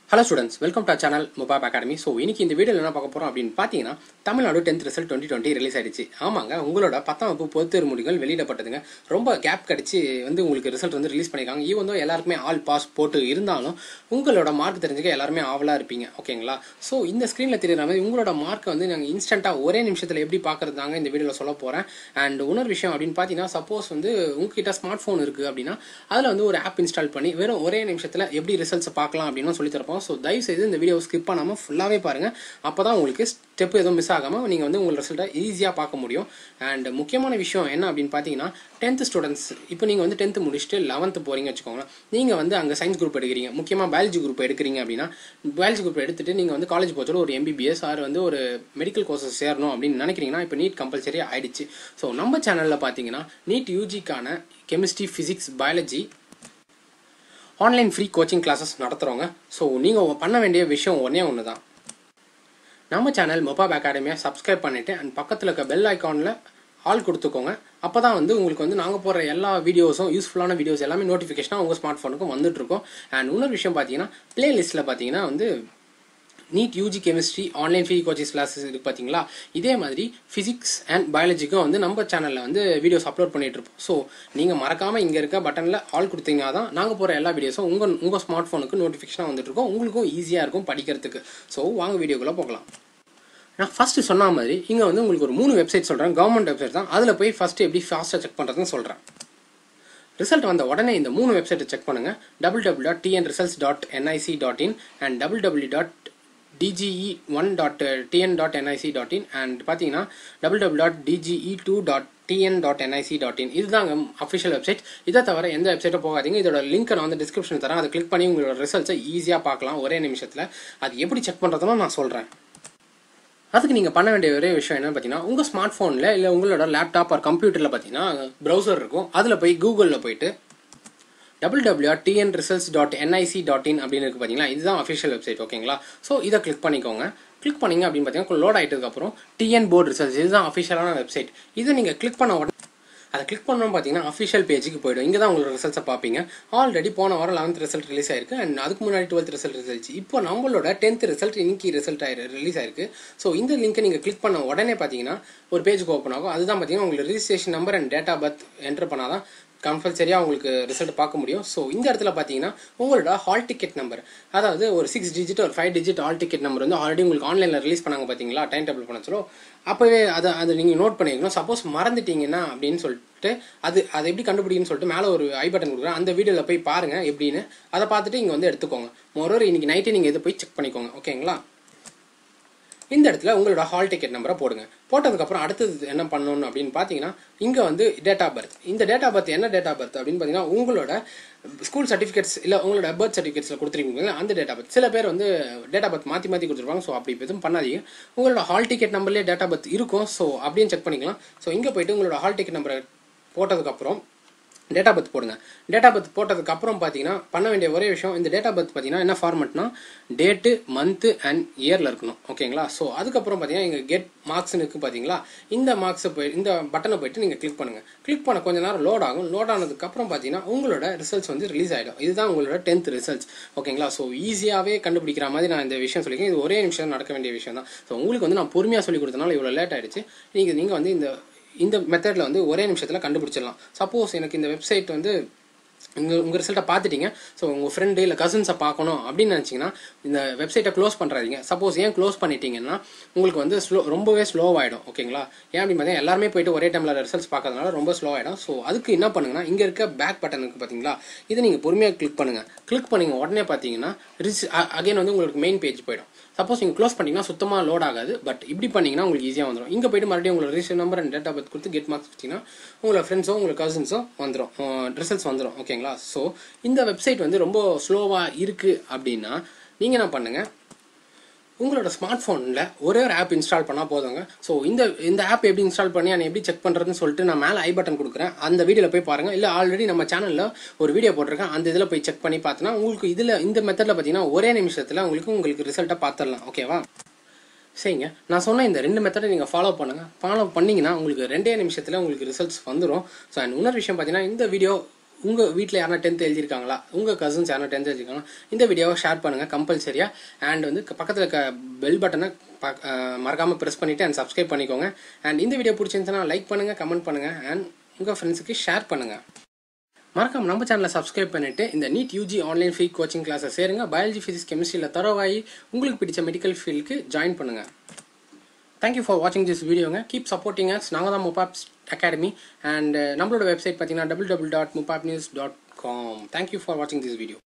hello students welcome to channel mobile academy so இன்னைக்கு இந்த வீடியோவில் என்ன பார்க்க போகிறோம் அப்படின்னு பார்த்தீங்கன்னா Tamil Nadu tenth result twenty twenty release ஆயிடுச்சு ஆமாங்க உங்களோட பத்தாம் வகுப்பு பொதுத் தேர்வு முடிவுகள் வெளியிடப்பட்டதுங்க ரொம்ப கேப் கடிச்சு வந்து உங்களுக்கு ரிசல்ட் வந்து ரிலீஸ் பண்ணியிருக்காங்க ஈவன் வந்து எல்லாருக்குமே ஆல் பாஸ் போட்டு இருந்தாலும் உங்களோட மார்க் தெரிஞ்சுக்க எல்லாருமே ஆவலாக இருப்பீங்க ஓகேங்களா ஸோ இந்த ஸ்க்ரீனில் தெரியுற மாதிரி உங்களோட மார்க்கை வந்து நாங்கள் இன்ஸ்டண்ட்டாக ஒரே நிமிஷத்தில் எப்படி பார்க்குறதாங்க இந்த வீடியோவில் சொல்ல போகிறேன் அண்ட் இன்னொரு விஷயம் அப்படின்னு பார்த்தீங்கன்னா சப்போஸ் வந்து உங்ககிட்ட ஸ்மார்ட் ஃபோன் இருக்குது அப்படின்னா அதில் வந்து ஒரு ஆப் இன்ஸ்டால் பண்ணி வெறும் ஒரே நிமிஷத்தில் எப்படி ரிசல்ட்ஸ் பார்க்கலாம் அப்படின்னு சொல்லி தரப்போம் ஸோ தயவு செய்து இந்த வீடியோ ஸ்கிப் பண்ணாமல் ஃபுல்லாகவே பாருங்கள் அப்போ தான் உங்களுக்கு ஸ்டெப் எதுவும் மிஸ் ஆகாமல் நீங்கள் வந்து உங்கள் ரிசல்ட்டை ஈஸியாக பார்க்க முடியும் அண்ட் முக்கியமான விஷயம் என்ன அப்படின்னு பார்த்தீங்கன்னா டென்த்து ஸ்டூடெண்ட்ஸ் இப்போ நீங்கள் வந்து டென்த்து முடிச்சுட்டு லெவன்த்து போகிறீங்க வச்சுக்கோங்களேன் நீங்கள் வந்து அங்கே சயின்ஸ் குரூப் எடுக்கிறீங்க முக்கியமாக பயாலஜி குரூப் எடுக்கிறீங்க அப்படின்னா பயாலஜி குரூப் எடுத்துட்டு நீங்கள் வந்து காலேஜ் போச்சோட ஒரு எம்பிபிஎஸ் ஆர் வந்து ஒரு மெடிக்கல் கோர்சஸ் சேரணும் அப்படின்னு நினைக்கிறீங்கன்னா இப்போ நீட் கம்பல்சரி ஆயிடுச்சு ஸோ நம்ம சேனலில் பார்த்தீங்கன்னா நீட் யூஜிக்கான chemistry physics biology online free coaching classes நடத்துகிறோங்க ஸோ நீங்கள் பண்ண வேண்டிய விஷயம் ஒன்றே ஒன்று தான் நம்ம சேனல் மொபாப் அகாடமியை சப்ஸ்கிரைப் பண்ணிவிட்டு அண்ட் பக்கத்தில் இருக்க பெல் ஐக்கானில் ஆல் கொடுத்துக்கோங்க அப்போ தான் வந்து உங்களுக்கு வந்து நாங்கள் போடுற எல்லா வீடியோஸும் யூஸ்ஃபுல்லான வீடியோஸ் எல்லாமே நோட்டிஃபிகேஷனாக உங்கள் ஸ்மார்ட் ஃபோனுக்கும் வந்துட்டுருக்கோம் அண்ட் இன்னொரு விஷயம் பார்த்தீங்கன்னா பிளேலிஸ்ட்டில் பார்த்தீங்கன்னா வந்து NEET UG chemistry online free coaching classes இருக்கு பார்த்தீங்களா இதே மாதிரி ஃபிசிக்ஸ் அண்ட் பயாலஜிக்கும் வந்து நம்ம சேனலில் வந்து வீடியோஸ் அப்லோட் பண்ணிட்டு இருப்போம் ஸோ நீங்கள் மறக்காமல் இங்கே இருக்க பட்டனில் ஆல் கொடுத்தீங்கன்னா தான் நாங்கள் போகிற எல்லா வீடியோஸும் உங்கள் உங்கள் ஸ்மார்ட் ஃபோனுக்கு நோட்டிஃபிகேஷனாக வந்துட்டு இருக்கோம் உங்களுக்கும் ஈஸியாக இருக்கும் படிக்கிறதுக்கு ஸோ வாங்க வீடியோக்குள்ளே போகலாம் நான் ஃபஸ்ட்டு சொன்ன மாதிரி இங்கே வந்து உங்களுக்கு ஒரு மூணு வெப்சைட் சொல்கிறேன் கவர்மெண்ட் வெப்சைட் தான் அதில் போய் ஃபஸ்ட்டு எப்படி ஃபாஸ்ட்டாக செக் பண்ணுறதுன்னு சொல்கிறேன் ரிசல்ட் வந்த உடனே இந்த மூணு வெப்சைட்டை செக் பண்ணுங்கள் double double dot TN results dot NIC dot in and double W dot DGE one dot TN dot NIC dot in and பார்த்தீங்கன்னா double double dot DGE two dot TN dot NIC dot in இதுதாங்க official website இதை தவிர எந்த வெப்சைட்டும் போகாதீங்க இதோட link நான் வந்து description தரேன் அதை கிளிக் பண்ணி உங்களோட ரிசல்ட்ஸை ஈஸியாக பார்க்கலாம் ஒரே நிமிஷத்தில் அது எப்படி செக் பண்ணுறதுன்னு நான் சொல்கிறேன் அதுக்கு நீங்கள் பண்ண வேண்டிய ஒரே விஷயம் என்னன்னு பார்த்தீங்கன்னா உங்கள் ஸ்மார்ட் ஃபோனில் இல்லை உங்களோட லேப்டாப் ஆர் கம்ப்யூட்டரில் பார்த்தீங்கன்னா ப்ரௌசர் இருக்கும் அதில் போய் கூகுளில் போயிட்டு double W TN results dot NIC dot in அப்படின்னு இருக்கு பார்த்தீங்களா இதுதான் அஃபிஷியல் வெப்சைட் ஓகேங்களா ஸோ இதை கிளிக் பண்ணிக்கோங்க கிளிக் பண்ணீங்க அப்படின்னு பார்த்தீங்கன்னா லோட் ஆகிட்டதுக்கப்புறம் டிஎன் போர்டு ரிசல்ட்ஸ் இதுதான் அஃபிஷியலான வெப்சைட் இதை நீங்கள் கிளிக் பண்ண உடனே அதை கிளிக் பண்ணோம் பார்த்தீங்கன்னா அஃபிஷியல் பேஜுக்கு போய்டும் இங்கே தான் உங்களோட ரிசல்ட்ஸை பார்ப்பீங்க ஆல்ரெடி போன வாரம் லெவன்த் ரிசல்ட் ரிலீஸ் ஆயிருக்கு அண்ட் அதுக்கு முன்னாடி டுவெல்த் ரிசல்ட் ரிசல்ட் இப்போ நம்மளோட டென்த் ரிசல்ட் இன்னைக்கு ரிசல்ட் ஆயிரு ரிலீஸ் ஆயிருக்கு ஸோ இந்த லிங்க்கை நீங்கள் கிளிக் பண்ண உடனே பார்த்தீங்கன்னா ஒரு பேஜுக்கு ஓப்பன் ஆகும் அதுதான் பார்த்தீங்கன்னா உங்களுக்கு registration number and date of birth enter பண்ணாதான் கம்பல்சரியாக உங்களுக்கு ரிசல்ட் பார்க்க முடியும் ஸோ இந்த இடத்துல பார்த்தீங்கன்னா உங்களோட ஹால் டிக்கெட் நம்பர் அதாவது ஒரு சிக்ஸ் டிஜிட் ஒரு five digit hall ticket number வந்து ஆல்ரெடி உங்களுக்கு ஆன்லைனில் ரிலீஸ் பண்ணாங்க பார்த்தீங்களா டைம் டேபிள் பண்ண சொல்லோ அப்போவே அதை அதை நீங்கள் நோட் பண்ணிக்கணும் சப்போஸ் மறந்துட்டீங்கன்னா அப்படின்னு சொல்லிட்டு அது அதை எப்படி கண்டுபிடிக்குன்னு சொல்லிட்டு மேலே ஒரு ஐ பட்டன் கொடுக்குறேன் அந்த வீடியோவில் போய் பாருங்கள் எப்படின்னு அதை பார்த்துட்டு இங்கே வந்து எடுத்துக்கோங்க மொரோர் இன்னைக்கு நைட்டு நீங்கள் இதை போய் செக் பண்ணிக்கோங்க ஓகேங்களா இந்த இடத்துல உங்களோட ஹால் டிக்கெட் நம்பரை போடுங்க போட்டதுக்கப்புறம் அடுத்தது என்ன பண்ணணும் அப்படின்னு பார்த்தீங்கன்னா இங்கே வந்து டேட் ஆஃப் பர்த் இந்த டேட் ஆஃப் பர்த் என்ன டேட் ஆஃப் பர்த் அப்படின்னு பார்த்தீங்கன்னா உங்களோட ஸ்கூல் சர்டிஃபிகேட்ஸ் இல்லை உங்களோட பர்த் சர்டிஃபிகேட்ஸில் கொடுத்துருக்கீங்க அந்த டேட் ஆஃப் பர்த் சில பேர் வந்து டேட் ஆஃப் பர்த் மாற்றி மாற்றி கொடுத்துருப்பாங்க ஸோ அப்படி எதுவும் பண்ணாதீங்க உங்களோட ஹால் டிக்கெட் நம்பர்லேயே டேட் ஆஃப் பர்த் இருக்கும் ஸோ அப்படின்னு செக் பண்ணிக்கலாம் ஸோ இங்கே போயிட்டு உங்களோட ஹால் டிக்கெட் நம்பரை போட்டதுக்கப்புறம் டேட் ஆஃப் பர்த் போடுங்க டேட் ஆஃப் பர்த் போட்டதுக்கு அப்புறம் பார்த்தீங்கன்னா பண்ண வேண்டிய ஒரே விஷயம் இந்த டேட் ஆஃப் பர்த் பார்த்தீங்கன்னா என்ன ஃபார்மெட்னா டேட்டு மந்த்து அண்ட் இயரில் இருக்கணும் ஓகேங்களா ஸோ அதுக்கப்புறம் பார்த்தீங்கன்னா இங்கே கெட் மார்க்ஸ்னு இருக்கு பார்த்தீங்களா இந்த மார்க்ஸை போய் இந்த பட்டனை போயிட்டு நீங்கள் கிளிக் பண்ணுங்கள் கிளிக் பண்ண கொஞ்ச நேரம் லோட் ஆகும் லோட் ஆனதுக்கப்புறம் பார்த்தீங்கன்னா உங்களோட ரிசல்ட்ஸ் வந்து ரிலீஸ் ஆகிடும் இதுதான் உங்களோட டென்த் ரிசல்ட்ஸ் ஓகேங்களா ஸோ ஈஸியாகவே கண்டுபிடிக்கிற மாதிரி நான் இந்த விஷயம் சொல்லியிருக்கேன் இது ஒரே நிமிஷம் நடக்க வேண்டிய விஷயம் தான் ஸோ உங்களுக்கு வந்து நான் பொறுமையாக சொல்லி கொடுத்தனால இவ்வளோ லேட் ஆயிடுச்சு நீங்கள் நீங்கள் வந்து இந்த இந்த மெத்தடில் வந்து ஒரே நிமிஷத்தில் கண்டுபிடிச்சிடலாம் சப்போஸ் எனக்கு இந்த வெப்சைட் வந்து உங்கள் உங்கள் ரிசல்ட்டை பார்த்துட்டீங்க ஸோ உங்கள் ஃப்ரெண்டு இல்லை கசின்ஸை பார்க்கணும் அப்படின்னு நினச்சிங்கன்னா இந்த வெப்சைட்டை க்ளோஸ் பண்ணுறாதீங்க சப்போஸ் ஏன் க்ளோஸ் பண்ணிட்டீங்கன்னா உங்களுக்கு வந்து ஸ்லோ ரொம்பவே ஸ்லோவாகிடும் ஓகேங்களா ஏன் அப்படின்னு பார்த்தீங்கன்னா எல்லாருமே போயிட்டு ஒரே டைமில் ரிசல்ட்ஸ் பார்க்கறதுனால ரொம்ப ஸ்லோ ஆகிடும் ஸோ அதுக்கு என்ன பண்ணுங்கன்னா இங்கே இருக்க பேக் பட்டன் இருக்குது பார்த்தீங்களா இதை நீங்கள் பொறுமையாக கிளிக் பண்ணுங்கள் கிளிக் பண்ணிங்க உடனே பார்த்தீங்கன்னா ரிஸ் அகைன் வந்து உங்களுக்கு மெயின் பேஜ் போயிடும் சப்போஸ் நீங்கள் க்ளோஸ் பண்ணிங்கன்னா சுத்தமாக லோட் ஆகாது பட் இப்படி பண்ணிங்கன்னா உங்களுக்கு ஈஸியாக வந்துடும் இங்கே போயிட்டு மறுபடியும் உங்களோட register number and date of birth கொடுத்து கெட் மார்க்ஸ் வச்சிங்கன்னா உங்களோட ஃப்ரெண்ட்ஸோ உங்களுக்கு கசின்ஸோ வந்துடும் ரிசல்ட்ஸ் வந்துடும் ஓகேங்களா ஸோ இந்த வெப்சைட் வந்து ரொம்ப ஸ்லோவாக இருக்குது அப்படின்னா நீங்கள் என்ன பண்ணுங்கள் உங்களோட ஸ்மார்ட் ஃபோனில் ஒரே ஒரு ஆப் இன்ஸ்டால் பண்ணால் போதுங்க ஸோ இந்த இந்த ஆப் எப்படி இன்ஸ்டால் பண்ணி நான் எப்படி செக் பண்ணுறதுன்னு சொல்லிட்டு நான் மேலே ஐ பட்டன் கொடுக்குறேன் அந்த வீடியோவில் போய் பாருங்கள் இல்லை ஆல்ரெடி நம்ம சேனலில் ஒரு வீடியோ போட்டிருக்கேன் அந்த இதில் போய் செக் பண்ணி பார்த்தோன்னா உங்களுக்கு இதில் இந்த மெத்தடில் பார்த்தீங்கன்னா ஒரே நிமிஷத்தில் உங்களுக்கு உங்களுக்கு ரிசல்ட்டை பார்த்துடலாம் ஓகேவா சரிங்க நான் சொன்ன இந்த ரெண்டு மெத்தடை நீங்கள் ஃபாலோ பண்ணுங்கள் ஃபாலோ பண்ணிங்கன்னா உங்களுக்கு ரெண்டே நிமிஷத்தில் உங்களுக்கு ரிசல்ட்ஸ் வந்துடும் ஸோ அண்ட் இன்னொரு விஷயம் பார்த்தீங்கன்னா இந்த வீடியோ உங்கள் வீட்டில் யாரா டென்த் எழுதியிருக்காங்களா உங்கள் கசின்ஸ் யாரா டென்த் எழுதிருக்காங்களா இந்த வீடியோவை ஷேர் பண்ணுங்கள் கம்பல்சரியாக அண்ட் வந்து பக்கத்தில் இருக்க பெல் பட்டனை மறக்காமல் ப்ரெஸ் பண்ணிவிட்டு அண்ட் சப்ஸ்கிரைப் பண்ணிக்கோங்க அண்ட் இந்த வீடியோ பிடிச்சிருந்துச்சுன்னா லைக் பண்ணுங்கள் கமெண்ட் பண்ணுங்கள் அண்ட் உங்கள் ஃப்ரெண்ட்ஸுக்கு ஷேர் பண்ணுங்கள் மறக்காம நம்ம சேனலை சப்ஸ்கிரைப் பண்ணிட்டு இந்த NEET UG online free coaching கிளாஸை சேருங்க பயாலஜி ஃபிசிக்ஸ் கெமிஸ்ட்ரியில் தரவாகி உங்களுக்கு பிடிச்ச மெடிக்கல் ஃபீல்டுக்கு ஜாயின் பண்ணுங்க தேங்க்யூ ஃபார் வாட்சிங் திஸ் வீடியோங்க கீப் சப்போர்ட்டிங் அஸ் நாங்கள் தான் முபாப்ஸ் அகாடமி அண்ட் நம்மளோட வெப்சைட் பார்த்தீங்கன்னா டபுள் டபுள் டாட் முபாப் news dot com thank you for வாட்சிங் திஸ் வீடியோ